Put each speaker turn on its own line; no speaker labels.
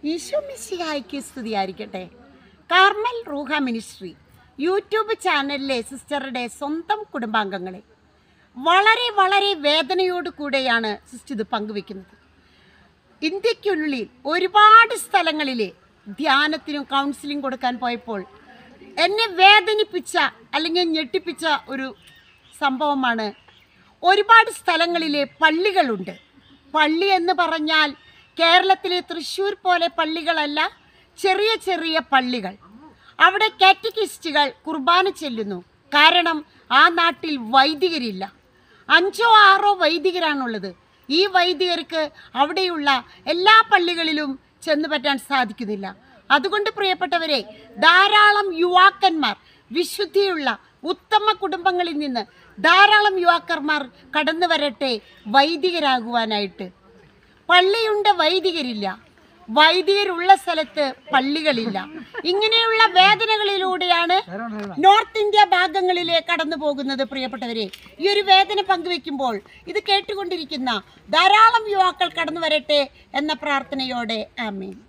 ഈശോ മിശിഹായ്ക്ക് സ്തുതിയായിരിക്കട്ടെ കാർമൽ റൂഹ മിനിസ്ട്രി യൂട്യൂബ് ചാനലിലെ സിസ്റ്ററുടെ സ്വന്തം കുടുംബാംഗങ്ങളെ വളരെ വളരെ വേദനയോട് കൂടെയാണ് സിസ്റ്റർ ഇത് പങ്കുവെക്കുന്നത് ഇന്ത്യക്കുള്ളിൽ ഒരുപാട് സ്ഥലങ്ങളിൽ ധ്യാനത്തിനും കൗൺസിലിംഗ് കൊടുക്കാൻ പോയപ്പോൾ എന്നെ വേദനിപ്പിച്ച അല്ലെങ്കിൽ ഞെട്ടിപ്പിച്ച ഒരു സംഭവമാണ് ഒരുപാട് സ്ഥലങ്ങളിലെ പള്ളികളുണ്ട് പള്ളി എന്ന് പറഞ്ഞാൽ കേരളത്തിലെ തൃശ്ശൂർ പോലെ പള്ളികളല്ല ചെറിയ ചെറിയ പള്ളികൾ അവിടെ കാറ്റക്കിസ്റ്റുകൾ കുർബാന ചെല്ലുന്നു കാരണം ആ നാട്ടിൽ വൈദികരില്ല അഞ്ചോ ആറോ വൈദികരാണുള്ളത് ഈ വൈദികർക്ക് അവിടെയുള്ള എല്ലാ പള്ളികളിലും ചെന്ന് പറ്റാൻ സാധിക്കുന്നില്ല അതുകൊണ്ട് പ്രിയപ്പെട്ടവരെ ധാരാളം യുവാക്കന്മാർ വിശുദ്ധിയുള്ള ഉത്തമ കുടുംബങ്ങളിൽ നിന്ന് ധാരാളം യുവാക്കന്മാർ കടന്നു വരട്ടെ വൈദികരാകുവാനായിട്ട് പള്ളിയുണ്ട് വൈദികരില്ല വൈദികരുള്ള സ്ഥലത്ത് പള്ളികളില്ല ഇങ്ങനെയുള്ള വേദനകളിലൂടെയാണ് നോർത്ത് ഇന്ത്യ ഭാഗങ്ങളിലെ കടന്നു പോകുന്നത് പ്രിയപ്പെട്ടവരെ ഈ ഒരു വേദന പങ്കുവെക്കുമ്പോൾ ഇത് കേട്ടുകൊണ്ടിരിക്കുന്ന ധാരാളം യുവാക്കൾ കടന്നു വരട്ടെ എന്ന പ്രാർത്ഥനയോടെ ആമീൻ